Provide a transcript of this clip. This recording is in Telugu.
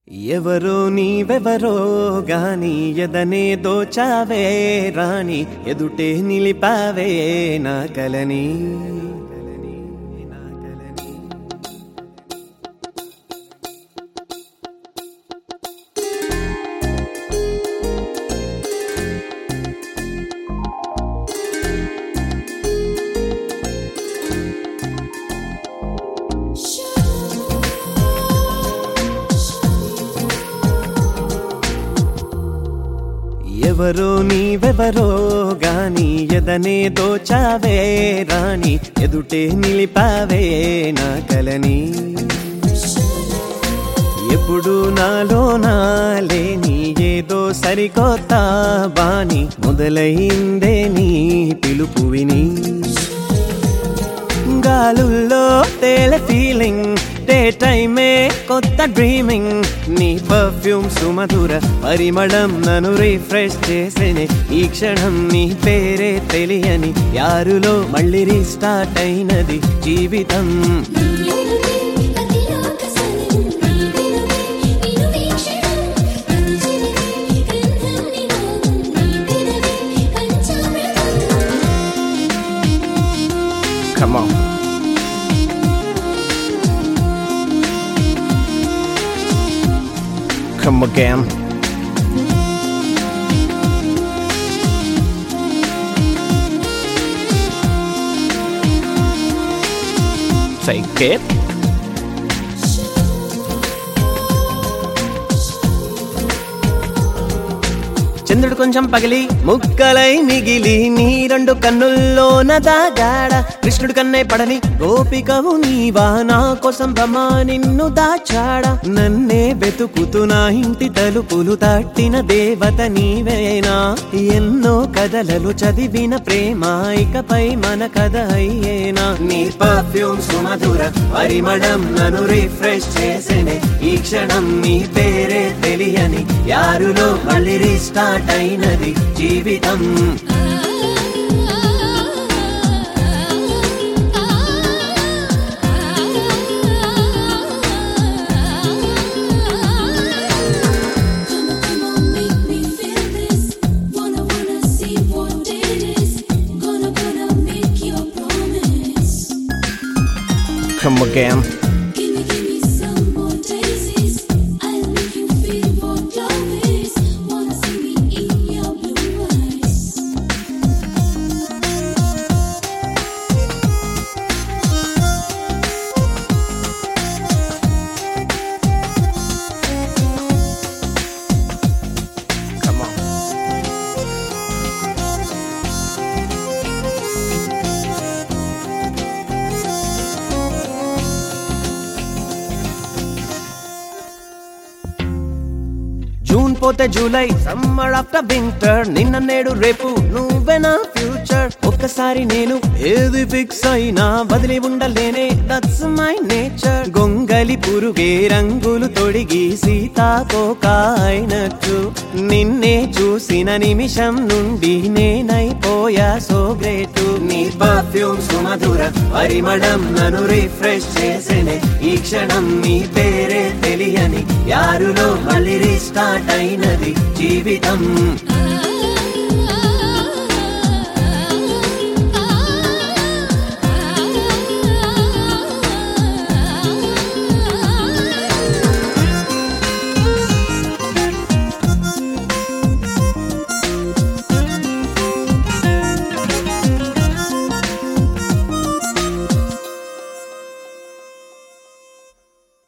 ఎవరో నీవెవరో గాని ఎదనే దోచావే రాణి ఎదుటే నిలిపావే నా కలని ఎవరో నీవెవరో గాని ఎదనే దోచావే రాణి ఎదుటే నిలిపావే నా కలని ఎప్పుడు నాలో లేని ఏదో సరికొత్త బాని మొదలైందే నీ పిలుపు విని గాలుల్లో తేలే ఫీలింగ్ డే టైమే కొత్త డ్రీమింగ్ నీ పర్ఫ్యూమ్ సుమధుర పరిమళం నన్ను రిఫ్రెష్ చేసేనే ఈ క్షణం నీ పేరే తెలియని యారులో మళ్ళీ రీస్టార్ట్ అయినది జీవితం Come on. Come again. Take it. చంద్రుడు కొంచెం పగిలి ముక్కలై మిగిలి నీ రెండు కన్నుల్లోన దాగాడ కృష్ణుడు కన్నే పడని గోపికవు నీవా నా కోసం బ్రహ్మ నిన్ను దాచాడా నన్నే వెతుకుతూ నా ఇంటి తలుపులు తట్టిన దేవత నీవేనా ఎన్నో కథలలు చదివిన ప్రేమ ఇకపై మన కథ అయ్యేనా నీ పర్ఫ్యూమ్ సుమధుర పరిమళం నన్ను రిఫ్రెష్ చేసేనే ఈ క్షణం నీ పేరే తెలియని యారులో మళ్ళీ రీస్టార్ట్ అయినది జీవితం Come again. Gimme, gimme some more daisies. I make you feel more glorious. Wanna see me in your blue eyes. Come on. June పోతే జూలై సమ్మర్ ఆఫ్టర్ వింటర్ నిన్న నేడు రేపు నువ్వే నా ఫ్యూచర్ ఒక్కసారి నేను ఏది ఫిక్స్ అయినా వదిలి ఉండలేనే దట్స్ మై నేచర్ గొంగలి పురుగే రంగులు తొడిగి సీతాకోక అయినట్టు నిన్నే చూసిన నిమిషం నుండి నేనైపోయా సో గ్రేటు నీ పర్ఫ్యూమ్ సుమధుర పరిమళం నన్ను రిఫ్రెష్ చేసేనే ఈ క్షణం నీ పేరే తెలియని యారులో మళ్ళీ రీస్టార్ట్ అయినది జీవితం Ah,